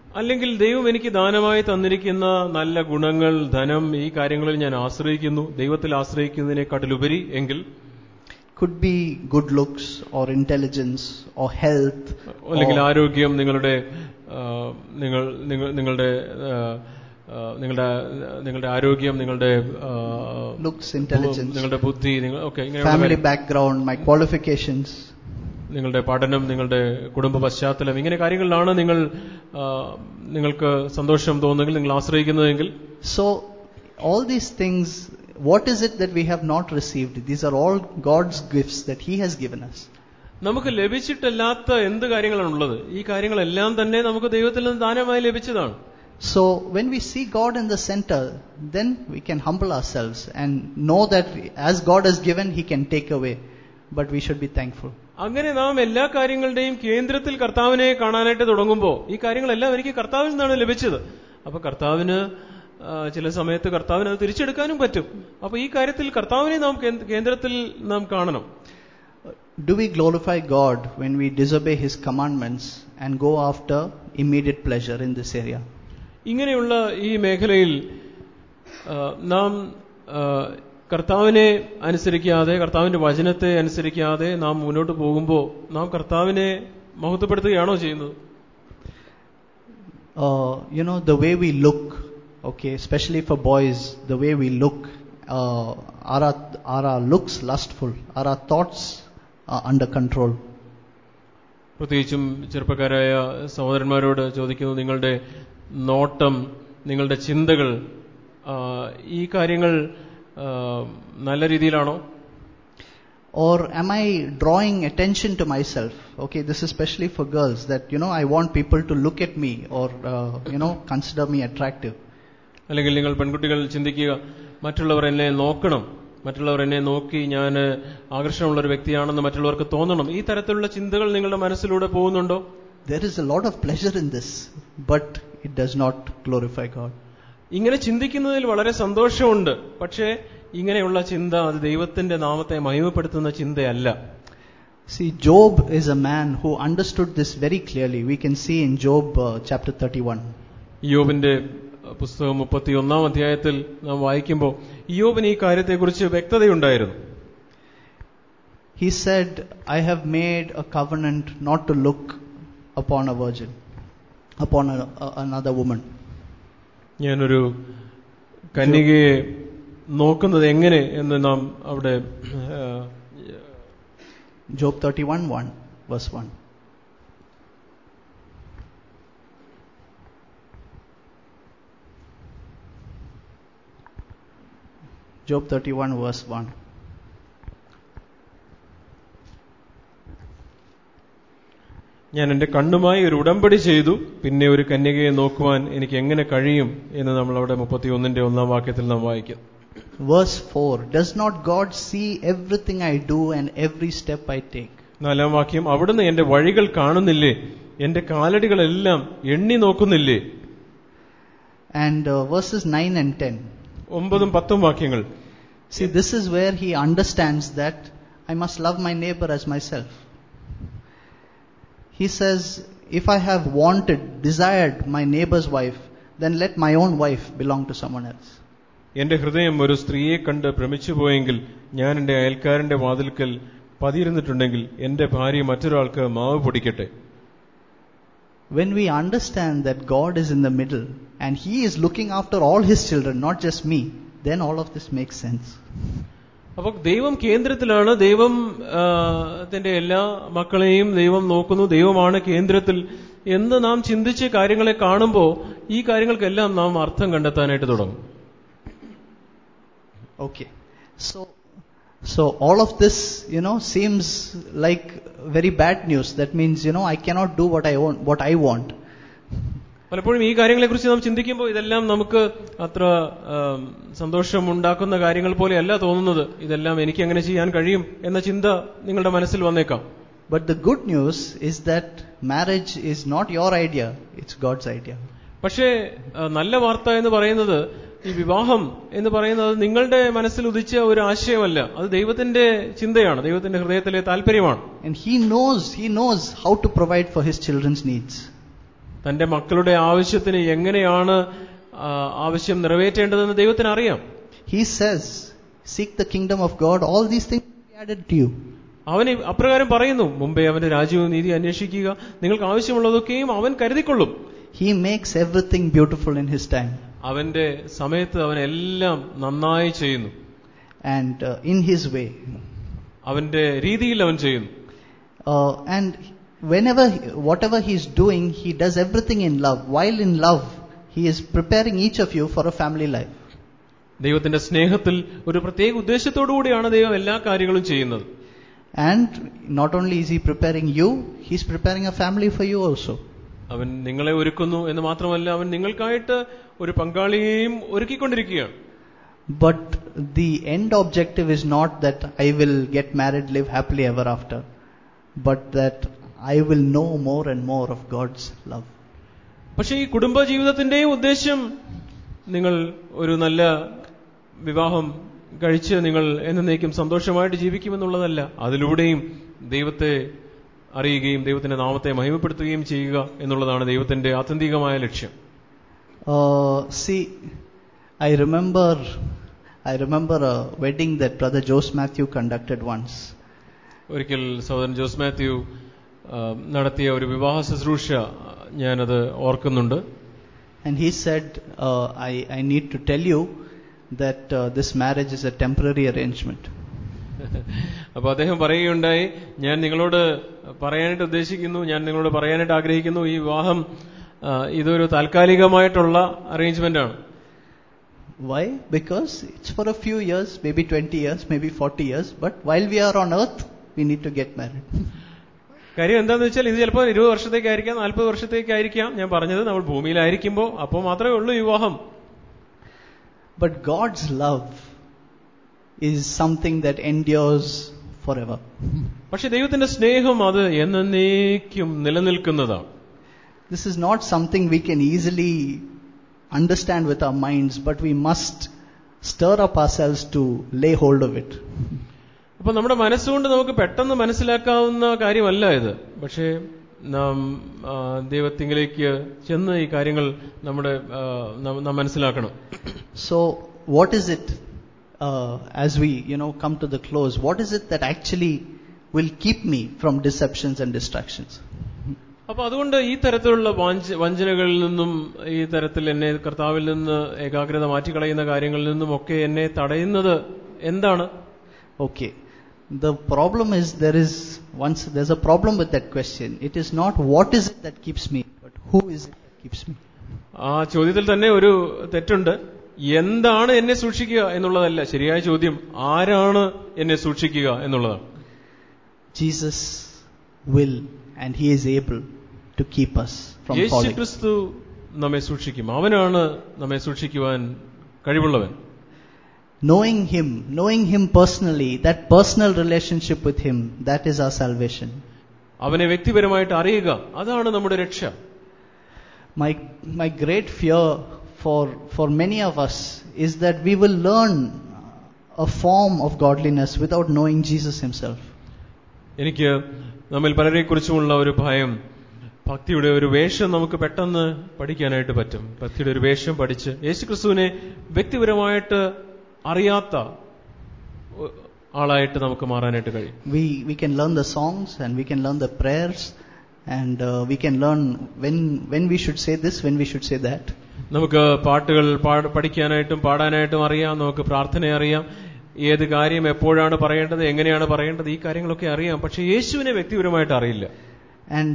അല്ലെങ്കിൽ ദൈവം എനിക്ക് ദാനമായി തന്നിരിക്കുന്ന നല്ല ഗുണങ്ങൾ ധനം ഈ കാര്യങ്ങളിൽ ഞാൻ ആശ്രയിക്കുന്നു ദൈവത്തിൽ ആശ്രയിക്കുന്നതിനെക്കാട്ടിലുപരി എങ്കിൽ Could be good looks or intelligence or health. അല്ലെങ്കിൽ or- ആരോഗ്യം നിങ്ങളുടെ ആ, നിങ്ങൾ നിങ്ങൾ- നിങ്ങളുടെ ആ, ആ, നിങ്ങളുടെ നിങ്ങളുടെ ആരോഗ്യം നിങ്ങളുടെ ആ, Looks, intelligence. നിങ്ങളുടെ ബുദ്ധി നിങ്ങൾ ഓക്കെ ഇങ്ങനെയുള്ള family കാര്യം- background, my qualifications. നിങ്ങളുടെ പഠനം നിങ്ങളുടെ കുടുംബ പശ്ചാത്തലം ഇങ്ങനെ കാര്യങ്ങളിലാണ് നിങ്ങൾ ആ, നിങ്ങൾക്ക് സന്തോഷം തോന്നുന്നെങ്കിൽ നിങ്ങൾ ആശ്രയിക്കുന്നതെങ്കിൽ So, all these things, what is it that we have not received? These are all God's gifts that He has given us. നമുക്ക് ലഭിച്ചിട്ടല്ലാത്ത എന്ത് കാര്യങ്ങളാണുള്ളത് ഈ കാര്യങ്ങളെല്ലാം തന്നെ നമുക്ക് ദൈവത്തിൽ നിന്ന് ദാനമായി ലഭിച്ചതാണ് So, when we see God in the center, then we can humble ourselves and know that as God has given, He can take away. But we should be thankful. അങ്ങനെ നാം എല്ലാ കാര്യങ്ങളുടെയും കേന്ദ്രത്തിൽ കർത്താവിനെ കാണാനായിട്ട് തുടങ്ങുമ്പോൾ ഈ കാര്യങ്ങളെല്ലാം എനിക്ക് കർത്താവിൽ നിന്നാണ് ലഭിച്ചത് അപ്പൊ കർത്താവിന് ആ, ചില സമയത്ത് കർത്താവിന് അത് തിരിച്ചെടുക്കാനും പറ്റും അപ്പൊ ഈ കാര്യത്തിൽ കർത്താവിനെ നാം കേന്ദ്ര- കേന്ദ്രത്തിൽ നാം കാണണം Do we glorify God when we disobey His commandments and go after immediate pleasure in this area? ഇങ്ങനെയുള്ള ഈ മേഖലയിൽ ആ, നാം ആ, കർത്താവിനെ അനുസരിക്കാതെ കർത്താവിന്റെ വചനത്തെ അനുസരിക്കാതെ നാം മുന്നോട്ട് പോകുമ്പോൾ നാം കർത്താവിനെ മഹത്വപ്പെടുത്തുകയാണോ ചെയ്യുന്നത് uh, you know, the way we look, okay, especially for boys, the way we look, uh, are, our, are our looks lustful? Are our thoughts uh, under control? പ്രത്യേകിച്ചും ചെറുപ്പക്കാരായ സഹോദരന്മാരോട് ചോദിക്കുന്നു നിങ്ങളുടെ നോട്ടം നിങ്ങളുടെ ചിന്തകൾ ആ, ഈ കാര്യങ്ങൾ ആ, നല്ല രീതിയിലാണോ Or am I drawing attention to myself? Okay, this is especially for girls that, you know, I want people to look at me or, uh, you know, consider me attractive. അല്ലെങ്കിൽ നിങ്ങൾ പെൺകുട്ടികൾ ചിന്തിക്കുക മറ്റുള്ളവർ എന്നെ നോക്കണം മറ്റുള്ളവർ എന്നെ നോക്കി ഞാൻ ആകർഷണമുള്ള ഒരു വ്യക്തിയാണെന്ന് മറ്റുള്ളവർക്ക് തോന്നണം ഈ തരത്തിലുള്ള ചിന്തകൾ നിങ്ങളുടെ മനസ്സിലൂടെ പോകുന്നുണ്ടോ There is a lot of pleasure in this, but it does not glorify God. ഇങ്ങനെ ചിന്തിക്കുന്നതിൽ വളരെ സന്തോഷമുണ്ട് പക്ഷേ ഇങ്ങനെയുള്ള ചിന്ത അത് ദൈവത്തിന്റെ നാമത്തെ മഹിമപ്പെടുത്തുന്ന ചിന്തയല്ല See, Job is a man who understood this very clearly. We can see in Job uh, chapter 31. യോബിന്റെ പുസ്തകം മുപ്പത്തി ഒന്നാം അധ്യായത്തിൽ നാം വായിക്കുമ്പോൾ യോബിന് ഈ കാര്യത്തെക്കുറിച്ച് വ്യക്തതയുണ്ടായിരുന്നു He said, I have made a covenant not to look upon a virgin, upon a, a- another woman. ഞാനൊരു കന്യകയെ നോക്കുന്നത് എങ്ങനെ എന്ന് നാം അവിടെ ആ, Job 31 1, verse 1. Job 31, verse 1. ഞാൻ എന്റെ കണ്ണുമായി ഒരു ഉടമ്പടി ചെയ്തു പിന്നെ ഒരു കന്യകയെ നോക്കുവാൻ എനിക്ക് എങ്ങനെ കഴിയും എന്ന് നമ്മൾ അവിടെ മുപ്പത്തിയൊന്നിന്റെ ഒന്നാം വാക്യത്തിൽ നാം വായിക്കും Verse 4 Does not God see everything I do and every step I take? നാലാം വാക്യം അവിടുന്ന് എന്റെ വഴികൾ കാണുന്നില്ലേ എന്റെ കാലടികളെല്ലാം എണ്ണി നോക്കുന്നില്ലേ And uh, verses 9 and 10. ഒമ്പതും പത്തും വാക്യങ്ങൾ See, this is where he understands that I must love my neighbor as myself. He says, If I have wanted, desired my neighbor's wife, then let my own wife belong to someone else. എന്റെ ഹൃദയം ഒരു സ്ത്രീയെ കണ്ട് ഭ്രമിച്ചു പോയെങ്കിൽ ഞാൻ എന്റെ അയൽക്കാരന്റെ വാതിൽക്കൽ പതിയിരുന്നിട്ടുണ്ടെങ്കിൽ എന്റെ ഭാര്യ മറ്റൊരാൾക്ക് മാവ് പൊടിക്കട്ടെ When we understand that God is in the middle and He is looking after all His children, not just me, then all of this makes sense. അപ്പൊ ദൈവം കേന്ദ്രത്തിലാണ് ദൈവം ആ, ത്തിന്റെ എല്ലാ മക്കളെയും ദൈവം നോക്കുന്നു ദൈവമാണ് കേന്ദ്രത്തിൽ എന്ന് നാം ചിന്തിച്ച് കാര്യങ്ങളെ കാണുമ്പോൾ ഈ കാര്യങ്ങൾക്കെല്ലാം നാം അർത്ഥം കണ്ടെത്താനായിട്ട് തുടങ്ങും Okay. So, so all of this, you know, seems like very bad news. That means, you know, I cannot do what I want, what I want. പലപ്പോഴും ഈ കാര്യങ്ങളെക്കുറിച്ച് നാം ചിന്തിക്കുമ്പോൾ ഇതെല്ലാം നമുക്ക് അത്ര ആം, സന്തോഷമുണ്ടാക്കുന്ന കാര്യങ്ങൾ പോലെയല്ല തോന്നുന്നത് ഇതെല്ലാം എനിക്ക് എങ്ങനെ ചെയ്യാൻ കഴിയും എന്ന ചിന്ത നിങ്ങളുടെ മനസ്സിൽ വന്നേക്കാം But the good news is that marriage is not your idea, it's God's idea. പക്ഷേ ആ, നല്ല വാർത്ത എന്ന് പറയുന്നത് ഈ വിവാഹം എന്ന് പറയുന്നത് നിങ്ങളുടെ മനസ്സിൽ ഉദിച്ച ഒരു ആശയമല്ല അത് ദൈവത്തിന്റെ ചിന്തയാണ് ദൈവത്തിന്റെ ഹൃദയത്തിലെ താല്പര്യമാണ് And He knows, He knows how to provide for His children's needs. തന്റെ മക്കളുടെ ആവശ്യത്തിന് എങ്ങനെയാണ് ആ, ആവശ്യം നിറവേറ്റേണ്ടതെന്ന് ദൈവത്തിന് അറിയാം He says, Seek the kingdom of God, all these things will be added to you. അവൻ ഈ- അപ്രകാരം പറയുന്നു മുമ്പേ അവന്റെ രാജ്യവും നീതി അന്വേഷിക്കുക നിങ്ങൾക്ക് ആവശ്യമുള്ളതൊക്കെയും അവൻ കരുതിക്കൊള്ളും He makes everything beautiful in His time. അവന്റെ സമയത്ത് അവൻ എല്ലാം നന്നായി ചെയ്യുന്നു and uh, in his way. അവന്റെ രീതിയിൽ അവൻ ചെയ്യുന്നു Uh, and whenever, whatever he's doing, he does everything in love. While in love, he is preparing each of you for a family life. ദൈവത്തിന്റെ സ്നേഹത്തിൽ ഒരു പ്രത്യേക ഉദ്ദേശത്തോടു കൂടിയാണ് ദൈവം എല്ലാ കാര്യങ്ങളും ചെയ്യുന്നത് And not only is he preparing you, he's preparing a family for you also. അവൻ നിങ്ങളെ ഒരുക്കുന്നു എന്ന് മാത്രമല്ല അവൻ നിങ്ങൾക്കായിട്ട് ഒരു പങ്കാളിയെയും ഒരുക്കിക്കൊണ്ടിരിക്കുകയാണ് But the end objective is not that I will get married, live happily ever after, but that I will know more and more of God's love. പക്ഷെ ഈ കുടുംബ ജീവിതത്തിന്റെയും ഉദ്ദേശം നിങ്ങൾ ഒരു നല്ല വിവാഹം കഴിച്ച് നിങ്ങൾ എന്നേക്കും സന്തോഷമായിട്ട് ജീവിക്കുമെന്നുള്ളതല്ല അതിലൂടെയും ദൈവത്തെ അറിയുകയും ദൈവത്തിന്റെ നാമത്തെ മഹിമപ്പെടുത്തുകയും ചെയ്യുക എന്നുള്ളതാണ് ദൈവത്തിന്റെ ആത്യന്തികമായ ലക്ഷ്യം Uh, see, I remember, I remember a wedding that Brother Jose Matthew conducted once. ഒരിക്കൽ സഹോദരൻ ജോസ് മാത്യു ആ, നടത്തിയ ഒരു വിവാഹ ശുശ്രൂഷ ഞാനത് ഓർക്കുന്നുണ്ട് And he said, uh, I, I need to tell you that uh, this marriage is a temporary arrangement. അപ്പൊ അദ്ദേഹം പറയുകയുണ്ടായി ഞാൻ നിങ്ങളോട് പറയാനായിട്ട് ഉദ്ദേശിക്കുന്നു ഞാൻ നിങ്ങളോട് പറയാനായിട്ട് ആഗ്രഹിക്കുന്നു ഈ വിവാഹം ആ, ഇതൊരു താൽക്കാലികമായിട്ടുള്ള അറേഞ്ച്മെന്റ് ആണ് Why? Because it's for a few years, maybe 20 years, maybe 40 years, but while we are on earth, we need to get married. കാര്യം എന്താന്ന് വെച്ചാൽ ഇത് ചിലപ്പോൾ ഇരുപത് വർഷത്തേക്കായിരിക്കാം നാൽപ്പത് വർഷത്തേക്കായിരിക്കാം ഞാൻ പറഞ്ഞത് നമ്മൾ ഭൂമിയിലായിരിക്കുമ്പോൾ അപ്പോൾ മാത്രമേ ഉള്ളൂ ഈ വിവാഹം But God's love is something that endures forever. പക്ഷെ ദൈവത്തിന്റെ സ്നേഹം അത് എന്നേക്കും നിലനിൽക്കുന്നതാണ് This is not something we can easily understand with our minds, but we must stir up ourselves to lay hold of it. അപ്പൊ നമ്മുടെ മനസ്സുകൊണ്ട് നമുക്ക് പെട്ടെന്ന് മനസ്സിലാക്കാവുന്ന കാര്യമല്ല ഇത് പക്ഷേ നാം ആ, ദൈവത്തിങ്കിലേക്ക് ചെന്ന് ഈ കാര്യങ്ങൾ നമ്മുടെ ആ, നാം- നാം മനസ്സിലാക്കണം So, what is it, uh, as we, you know, come to the close, what is it that actually will keep me from deceptions and distractions? അപ്പൊ അതുകൊണ്ട് ഈ തരത്തിലുള്ള വാഞ്ച- വഞ്ചനകളിൽ നിന്നും ഈ തരത്തിൽ എന്നെ കർത്താവിൽ നിന്ന് ഏകാഗ്രത മാറ്റിക്കളയുന്ന കാര്യങ്ങളിൽ നിന്നും ഒക്കെ എന്നെ തടയുന്നത് എന്താണ് Okay. The problem is there is once there's a problem with that question. It is not what is it that keeps me, but who is it that keeps me. ആ ചോദ്യത്തിൽ തന്നെ ഒരു തെറ്റുണ്ട് എന്താണ് എന്നെ സൂക്ഷിക്കുക എന്നുള്ളതല്ല ശരിയായ ചോദ്യം ആരാണ് എന്നെ സൂക്ഷിക്കുക എന്നുള്ളതാണ് Jesus will and he is able to keep us from Yeshu falling. ക്രിസ്തു നമ്മെ സൂക്ഷിക്കും അവനാണ് നമ്മെ സൂക്ഷിക്കുവാൻ കഴിവുള്ളവൻ Knowing him, knowing him personally, that personal relationship with him, that is our salvation. അവനെ വ്യക്തിപരമായിട്ട് അറിയുക അതാണ് നമ്മുടെ രക്ഷ My, my great fear for, for many of us is that we will learn a form of godliness without knowing Jesus himself. എനിക്ക് നമ്മിൽ പലരെക്കുറിച്ചുമുള്ള ഒരു ഭയം ഭക്തിയുടെ ഒരു വേഷം നമുക്ക് പെട്ടെന്ന് പഠിക്കാനായിട്ട് പറ്റും ഭക്തിയുടെ ഒരു വേഷം പഠിച്ച് യേശുക്രിസ്തുവിനെ വ്യക്തിപരമായിട്ട് അറിയാത്ത ഒ- ആളായിട്ട് നമുക്ക് മാറാനായിട്ട് കഴിയും We, we can learn the songs and we can learn the prayers and uh, we can learn when, when we should say this, when we should say that. നമുക്ക് പാട്ടുകൾ പാട- പഠിക്കാനായിട്ടും പാടാനായിട്ടും അറിയാം നമുക്ക് പ്രാർത്ഥന അറിയാം ഏത് കാര്യം എപ്പോഴാണ് പറയേണ്ടത് എങ്ങനെയാണ് പറയേണ്ടത് ഈ കാര്യങ്ങളൊക്കെ അറിയാം പക്ഷെ യേശുവിനെ വ്യക്തിപരമായിട്ട് അറിയില്ല And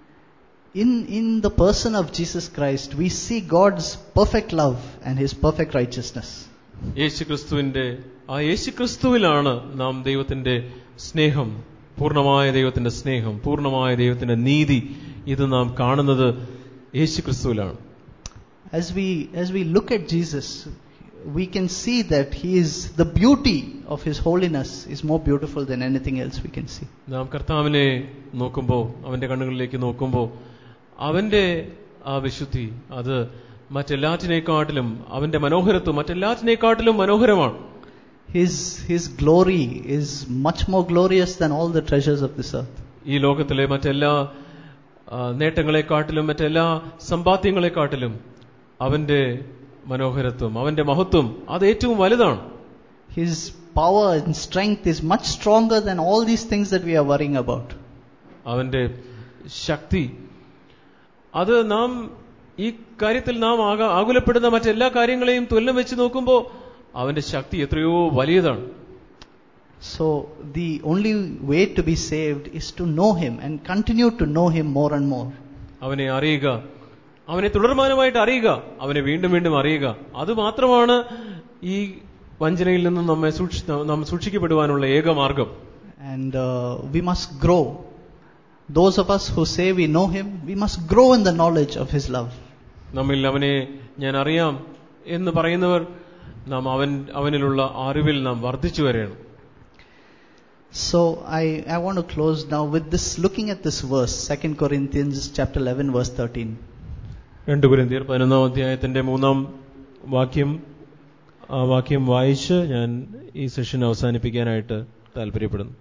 in, in the person of Jesus Christ, we see God's perfect love and His perfect righteousness. യേശുക്രിസ്തുവിന്റെ ആ യേശുക്രിസ്തുവിലാണ് നാം ദൈവത്തിന്റെ സ്നേഹം പൂർണ്ണമായ ദൈവത്തിന്റെ സ്നേഹം പൂർണ്ണമായ ദൈവത്തിന്റെ നീതി ഇത് നാം കാണുന്നത് യേശുക്രിസ്തുവിലാണ് As we, as we look at Jesus, we can see that He is, the beauty of His holiness is more beautiful than anything else we can see. നാം കർത്താവിനെ നോക്കുമ്പോൾ അവന്റെ കണ്ണുകളിലേക്ക് നോക്കുമ്പോൾ അവന്റെ ആ വിശുദ്ധി അത് മറ്റെല്ലാറ്റിനേക്കാട്ടിലും അവന്റെ മനോഹരത്വം മറ്റെല്ലാറ്റിനേക്കാട്ടിലും മനോഹരമാണ് His, His glory is much more glorious than all the treasures of this earth. ഈ ലോകത്തിലെ മറ്റെല്ലാ ആ, നേട്ടങ്ങളെക്കാട്ടിലും മറ്റെല്ലാ സമ്പാദ്യങ്ങളെക്കാട്ടിലും അവന്റെ മനോഹരത്വം അവന്റെ മഹത്വം അത് ഏറ്റവും വലുതാണ് His power and strength is much stronger than all these things that we are worrying about. അവന്റെ ശക്തി അത് നാം ഈ കാര്യത്തിൽ നാം ആക- ആകുലപ്പെടുന്ന മറ്റെല്ലാ കാര്യങ്ങളെയും തുലനം വെച്ച് നോക്കുമ്പോൾ അവന്റെ ശക്തി എത്രയോ വലിയതാണ് So the only way to be saved is to know Him and continue to know Him more and more. അവനെ അറിയുക അവനെ തുടർമാനമായിട്ട് അറിയുക അവനെ വീണ്ടും വീണ്ടും അറിയുക അത് മാത്രമാണ് ഈ വഞ്ചനയിൽ നിന്നും നമ്മെ സൂക്ഷി നാം സൂക്ഷിക്കപ്പെടുവാനുള്ള ഏക മാർഗം And uh, we must grow. Those of us who say we know Him, we must grow in the knowledge of His love. നമ്മിൽ അവനെ ഞാൻ അറിയാം എന്ന് പറയുന്നവർ നാം അവൻ അവനിലുള്ള അറിവിൽ നാം വർദ്ധിച്ചു വരെയാണ് So I, I want to close now with this, looking at this verse, 2 Corinthians chapter 11 verse 13. രണ്ട് കുരിന്തിയർ പതിനൊന്നാം അധ്യായത്തിന്റെ മൂന്നാം വാക്യം ആ വാക്യം വായിച്ച് ഞാൻ ഈ സെഷൻ അവസാനിപ്പിക്കാനായിട്ട് താല്പര്യപ്പെടുന്നു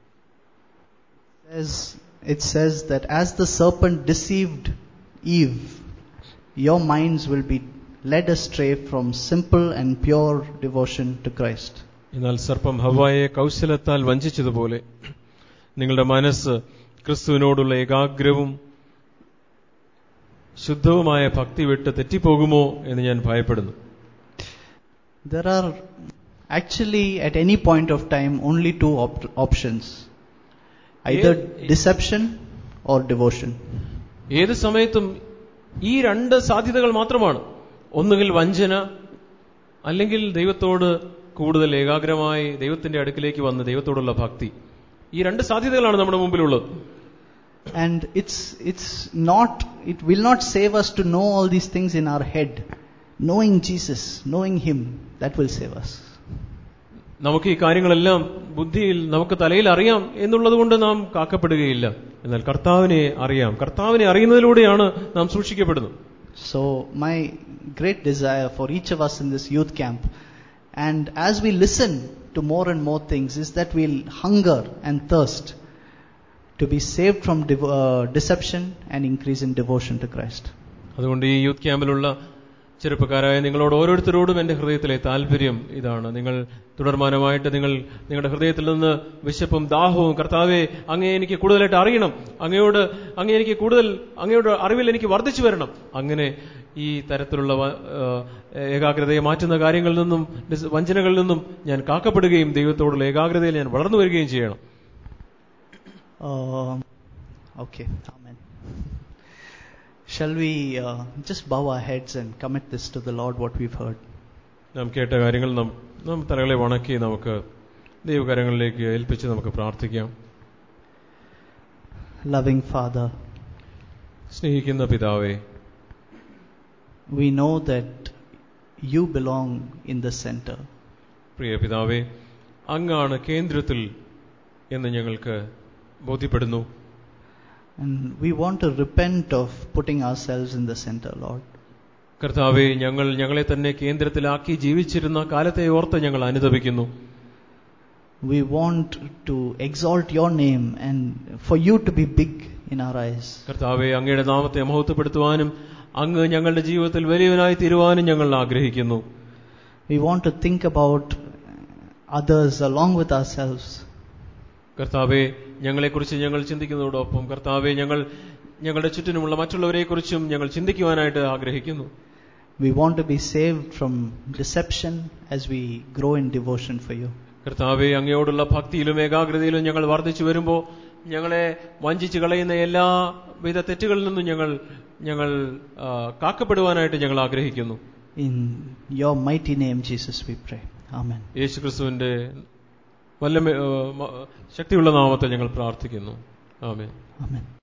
Says, it says that as the serpent deceived Eve, your minds will be led astray from simple and pure devotion to Christ. എന്നാൽ സർപ്പം ഹവായെ കൗശലത്താൽ വഞ്ചിച്ചതുപോലെ നിങ്ങളുടെ മനസ്സ് ക്രിസ്തുവിനോടുള്ള ഏകാഗ്രവും ശുദ്ധവുമായ ഭക്തി വിട്ട് തെറ്റിപ്പോകുമോ എന്ന് ഞാൻ ഭയപ്പെടുന്നു There are actually at any point of time only two op- options either Yeah. deception or devotion. ഏത് സമയത്തും ഈ രണ്ട് സാധ്യതകൾ മാത്രമാണ് ഒന്നുകിൽ വഞ്ചന അല്ലെങ്കിൽ ദൈവത്തോട് കൂടുതൽ ഏകാഗ്രമായി ദൈവത്തിന്റെ അടുക്കിലേക്ക് വന്ന് ദൈവത്തോടുള്ള ഭക്തി ഈ രണ്ട് സാധ്യതകളാണ് നമ്മുടെ മുമ്പിലുള്ളത് And it's, it's not, it will not save us to know all these things in our head. Knowing Jesus, knowing Him, that will save us. നമുക്ക് ഈ കാര്യങ്ങളെല്ലാം ബുദ്ധിയിൽ നമുക്ക് തലയിൽ അറിയാം എന്നുള്ളത് കൊണ്ട് നാം കാക്കപ്പെടുകയില്ല എന്നാൽ കർത്താവിനെ അറിയാം കർത്താവിനെ അറിയുന്നതിലൂടെയാണ് നാം സൂക്ഷിക്കപ്പെടുന്നത് So, my great desire for each of us in this youth camp, and as we listen to more and more things, is that we'll hunger and thirst to be saved from dev- uh, deception and increase in devotion to Christ. അതുകൊണ്ട് ഈ youth ക്യാമ്പിലുള്ള ചെറുപ്പക്കാരായ നിങ്ങളോട് ഓരോരുത്തരോടും എന്റെ ഹൃദയത്തിലെ താല്പര്യം ഇതാണ് നിങ്ങൾ തുടർമാനമായിട്ട് നിങ്ങൾ നിങ്ങളുടെ ഹൃദയത്തിൽ നിന്ന് വിശപ്പും ദാഹവും കർത്താവെ അങ്ങേ എനിക്ക് കൂടുതലായിട്ട് അറിയണം അങ്ങയോട് അങ്ങേ എനിക്ക് കൂടുതൽ അങ്ങയുടെ അറിവിൽ എനിക്ക് വർദ്ധിച്ചു വരണം അങ്ങനെ ഈ തരത്തിലുള്ള വ- ഏഹ് ഏകാഗ്രതയെ മാറ്റുന്ന കാര്യങ്ങളിൽ നിന്നും ഡിസ്- വഞ്ചനകളിൽ നിന്നും ഞാൻ കാക്കപ്പെടുകയും ദൈവത്തോടുള്ള ഏകാഗ്രതയിൽ ഞാൻ വളർന്നു വരികയും ചെയ്യണം Um, okay, Amen. Shall we uh, just bow our heads and commit this to the Lord, what we've heard? നാം കേട്ട കാര്യങ്ങൾ നാം നാം തലകളെ വണക്കി നമുക്ക് ദൈവകരങ്ങളിലേക്ക് ഏൽപ്പിച്ച് നമുക്ക് പ്രാർത്ഥിക്കാം Loving Father, സ്നേഹിക്കുന്ന പിതാവേ we know that you belong in the center. പ്രിയ പിതാവേ അങ്ങാണ് കേന്ദ്രത്തിൽ എന്ന് ഞങ്ങൾക്ക് ബോധ്യപ്പെടുന്നു And we want to repent of putting ourselves in the center, Lord. കർത്താവെ ഞങ്ങൾ ഞങ്ങളെ തന്നെ കേന്ദ്രത്തിലാക്കി ജീവിച്ചിരുന്ന കാലത്തെ ഓർത്ത് ഞങ്ങൾ അനുദപിക്കുന്നു We want to exalt your name and for you to be big in our eyes. കർത്താവെ അങ്ങയുടെ നാമത്തെ മഹത്വപ്പെടുത്തുവാനും അങ്ങ് ഞങ്ങളുടെ ജീവിതത്തിൽ വലിയവനായി തീരുവാനും ഞങ്ങൾ ആഗ്രഹിക്കുന്നു We want to think about others along with ourselves. കർത്താവെ ഞങ്ങളെക്കുറിച്ച് ഞങ്ങൾ ചിന്തിക്കുന്നതോടൊപ്പം കർത്താവെ ഞങ്ങൾ ഞങ്ങളുടെ ചുറ്റിനുമുള്ള മറ്റുള്ളവരെക്കുറിച്ചും ഞങ്ങൾ ചിന്തിക്കുവാനായിട്ട് ആഗ്രഹിക്കുന്നു We want to be saved from deception as we grow in devotion for you. കർത്താവെ അങ്ങയോടുള്ള ഭക്തിയിലും ഏകാഗ്രതയിലും ഞങ്ങൾ വർദ്ധിച്ചു വരുമ്പോൾ ഞങ്ങളെ വഞ്ചിച്ച് കളയുന്ന എല്ലാ വിധ തെറ്റുകളിൽ നിന്നും ഞങ്ങൾ ഞങ്ങൾ ആ, കാക്കപ്പെടുവാനായിട്ട് ഞങ്ങൾ ആഗ്രഹിക്കുന്നു In your mighty name, Jesus, we pray. Amen. യേശു ക്രിസ്തുവിന്റെ വല്ല ശക്തിയുള്ള നാമത്തിൽ ഞങ്ങൾ പ്രാർത്ഥിക്കുന്നു ആമേൻ Amen.